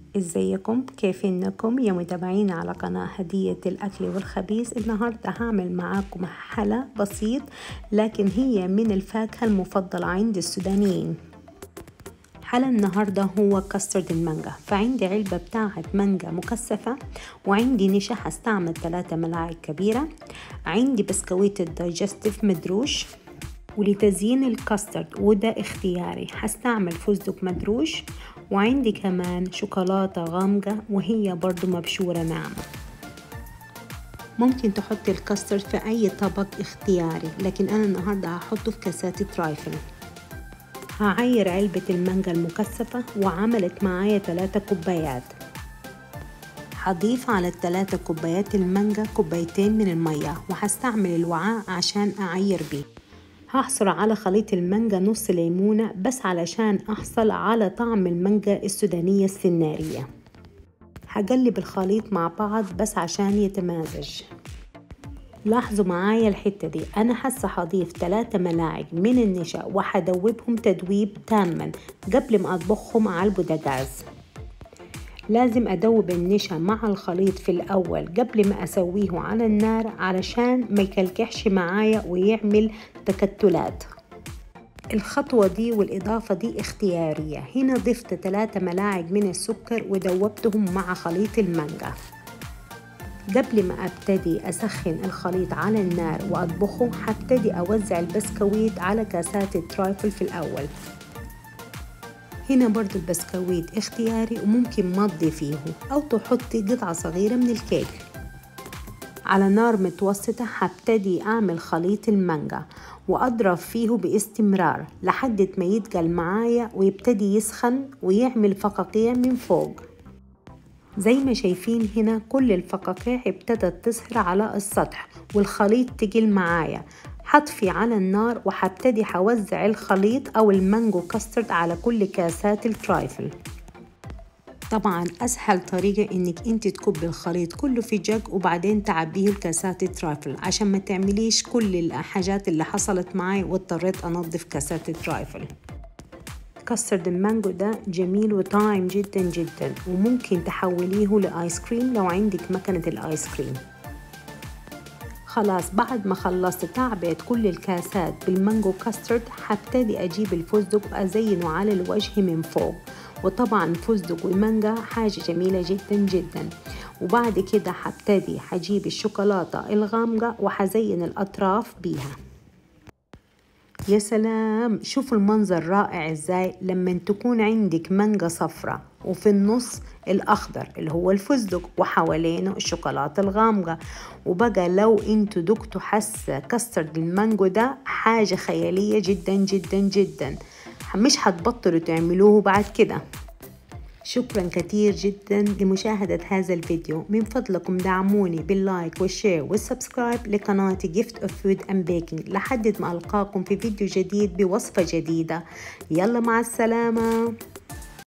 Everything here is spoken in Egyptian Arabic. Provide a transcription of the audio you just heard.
ازيكم كيف انكم يا متابعين على قناة هدية الاكل والخبيث النهاردة هعمل معاكم حلا بسيط لكن هي من الفاكهة المفضلة عند السودانيين حلا النهاردة هو كاسترد المانجا فعندي علبة بتاعة مانجا مكثفة وعندي نشا هستعمل ثلاثة ملاعق كبيرة عندي بسكويت الدايجستيف مدروش ولتزيين الكاسترد وده اختياري هستعمل فستق مدروش وعندي كمان شوكولاتة غامقة وهي برضو مبشورة ناعمة ممكن تحطي الكاسترد في أي طبق اختياري لكن أنا النهاردة هحطه في كاسات ترايفل هعير علبة المانجا المكثفة وعملت معايا 3 كوبايات هضيف على الثلاثة كوبايات المانجا كوبايتين من المية وهستعمل الوعاء عشان أعير بيه هحصر على خليط المانجا نص ليمونة بس علشان أحصل على طعم المانجا السودانية السنارية هقلب الخليط مع بعض بس عشان يتمازج لاحظوا معايا الحتة دي أنا هسه هضيف 3 ملاعق من النشا وهدوبهم تدويب تاما قبل ما أطبخهم على البوتاجاز لازم أدوب النشا مع الخليط في الأول قبل ما أسويه على النار علشان ما يكلكحش معايا ويعمل تكتلات الخطوة دي والإضافة دي اختيارية هنا ضفت 3 ملاعق من السكر ودوبتهم مع خليط المانجا قبل ما ابتدي اسخن الخليط على النار واطبخه هبتدي اوزع البسكويت على كاسات الترايفل في الاول هنا برضو البسكويت اختياري وممكن ما تضيفيه أو تحطي قطعة صغيرة من الكيك على نار متوسطة هبتدي أعمل خليط المانجا وأضرب فيه باستمرار لحد ما يتقل معايا ويبتدي يسخن ويعمل فقاقيع من فوق زي ما شايفين هنا كل الفقاقيع ابتدت تظهر على السطح والخليط تقل معايا هطفي على النار وهبتدي هوزع الخليط أو المانجو كاسترد على كل كاسات الترايفل طبعا أسهل طريقة إنك أنت تكبي الخليط كله في جج وبعدين تعبيه الكاسات الترايفل عشان ما تعمليش كل الحاجات اللي حصلت معي واضطريت أنظف كاسات الترايفل كاسترد المانجو ده جميل وطاعم جدا جدا وممكن تحوليه لآيس كريم لو عندك مكنة الآيس كريم خلاص بعد ما خلصت تعبئة كل الكاسات بالمانجو كاسترد هبتدي أجيب الفستق وأزينه على الوجه من فوق وطبعا فستق والمانجا حاجة جميلة جدا جدا وبعد كده هبتدي هجيب الشوكولاتة الغامقة وهزين الأطراف بيها يا سلام شوفوا المنظر رائع ازاي لما تكون عندك مانجا صفرة وفي النص الأخضر اللي هو الفستق وحوالينه الشوكولاتة الغامقة وبقى لو انتوا دقتوا حاسة كاسترد المانجو ده حاجة خيالية جدا جدا جدا مش هتبطلوا تعملوه بعد كده شكرا كثير جدا لمشاهدة هذا الفيديو من فضلكم دعموني باللايك والشير والسبسكرايب لقناتي جيفت اوف فود اند بيكنج لحد ما القاكم في فيديو جديد بوصفة جديدة يلا مع السلامة